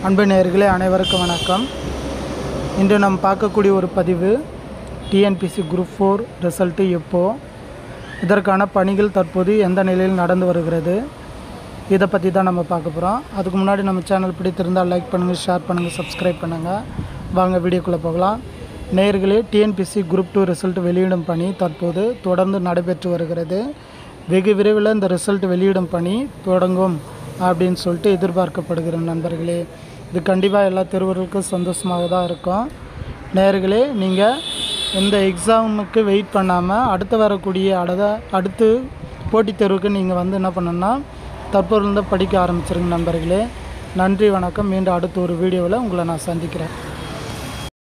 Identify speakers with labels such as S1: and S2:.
S1: அன்பு நேயர்களே அனைவருக்கும் வணக்கம் இன்று நாம் பார்க்கக்கூடிய ஒரு பதிவு டிஎன்பிசி குரூப் ஃபோர் ரிசல்ட்டு எப்போ இதற்கான பணிகள் தற்போது எந்த நிலையில் நடந்து வருகிறது இதை பற்றி தான் நம்ம பார்க்க போகிறோம் அதுக்கு முன்னாடி நம்ம சேனல் பிடித்திருந்தால் லைக் பண்ணுங்கள் ஷேர் பண்ணுங்கள் சப்ஸ்கிரைப் பண்ணுங்கள் வாங்க வீடியோக்குள்ளே போகலாம் நேயர்களே டிஎன்பிசி குரூப் டூ ரிசல்ட் வெளியிடும் பணி தற்போது தொடர்ந்து நடைபெற்று வருகிறது வெகு விரைவில் இந்த ரிசல்ட் வெளியிடும் பணி தொடங்கும் அப்படின்னு சொல்லிட்டு எதிர்பார்க்கப்படுகிற நண்பர்களே இது கண்டிப்பாக எல்லா தேர்வர்களுக்கும் சந்தோஷமாக தான் இருக்கும் நேயர்களே நீங்கள் இந்த எக்ஸாமுக்கு வெயிட் பண்ணாமல் அடுத்து வரக்கூடிய அடத அடுத்து போட்டித் தேர்வுக்கு நீங்கள் வந்து என்ன பண்ணணும்னா தற்போது படிக்க ஆரம்பிச்சிருங்க நண்பர்களே நன்றி வணக்கம் மீண்டும் அடுத்த ஒரு வீடியோவில் உங்களை நான் சந்திக்கிறேன்